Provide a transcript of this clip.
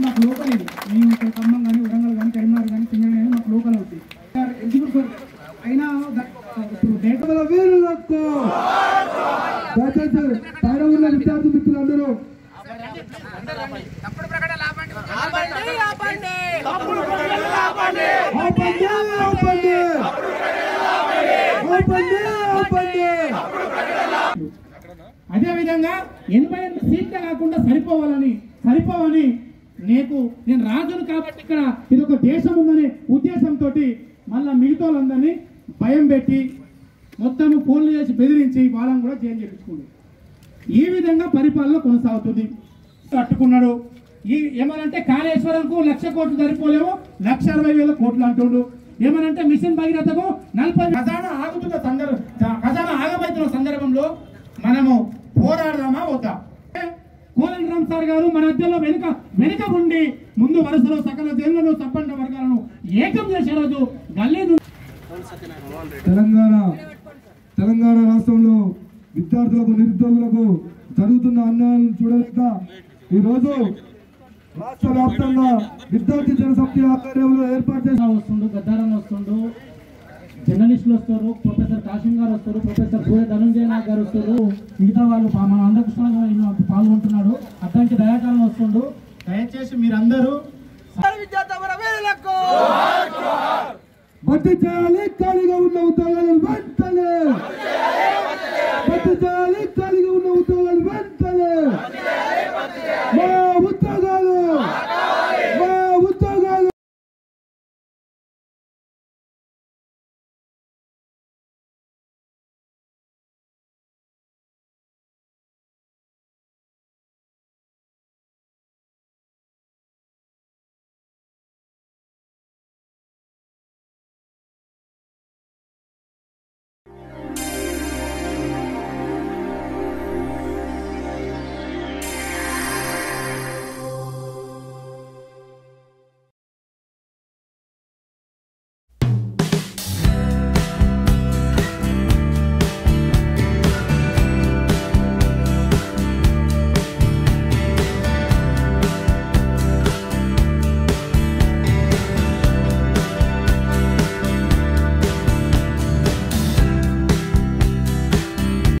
మాకు లోకల్ ఇది మేము ఇక్కడ ఖమ్మం కానీ వరంగల్ కానీ కరీంనగర్ కానీ సింగర్ కానీ మాకు లోకల్ అవుతుంది సార్ ఎందుకు సార్ అయినా ద- ఇప్పుడు డేటా మన వీరులకు దయచేసి పైన ఉన్న విద్యార్థి మిత్రులందరూ ఆపండి ఆపండి ఆపండి ఆపండి అదేవిధంగా ఎనభై ఎనిమిది సీట్లు కాకుండా సరిపోవాలని సరిపోవని నీకు నేను రాజును కాబట్టి ఇక్కడ ఇది ఒక దేశం ఉందనే ఉద్దేశంతో మళ్ళా మిగతా వాళ్ళందరినీ భయం పెట్టి మొత్తం ఫోన్లు చేసి బెదిరించి వాళ్ళని కూడా జైలు చేపించుకుంది ఈ విధంగా పరిపాలన కొనసాగుతుంది కట్టుకున్నాడు ఈ ఏమనంటే కాళేశ్వరంకు లక్ష కోట్లు సరిపోలేవు లక్ష అరవై వేల కోట్లు అంటుండు ఏమనంటే మిషన్ భగీరథకు నలభై ఖజానా ఆగుతున్న సందర్భం ఖజానా ఆగబోతున్న సందర్భంలో మనము పోరాడదామా వద్దా కోదండ రామ్ సార్ గారు మన మధ్యలో వెనుక వెనుక ఉండి ముందు వరుసలో సకల జనులను సబ్బండ వర్గాలను ఏకం చేసే రోజు గల్లీ నుంచి తెలంగాణ తెలంగాణ రాష్ట్రంలో విద్యార్థులకు నిరుద్యోగులకు జరుగుతున్న అన్యాయాలను చూడలేక ఈరోజు రాష్ట్ర వ్యాప్తంగా విద్యార్థి జనశక్తి ఆధ్వర్యంలో ఏర్పాటు చేసిన కృష్ణ వస్తుండు గద్దారన్న వస్తుండు జర్నలిస్టులు వస్తారు ప్రొఫెసర్ కాశీం గారు వస్తారు ప్రొఫెసర్ సూర్య ధనంజయ నాయక్ గారు వస్తారు మిగతా వాళ్ళు పా- మన అందకృష్ణ పాల్గొంటున్నారు అట్లాంటి దయాకాలం వస్తుండు దయచేసి మీరందరూ భర్తీ చేయాలి ఖాళీగా ఉన్న ఉద్యోగాలను వెంటనే భర్తీ చేయాలి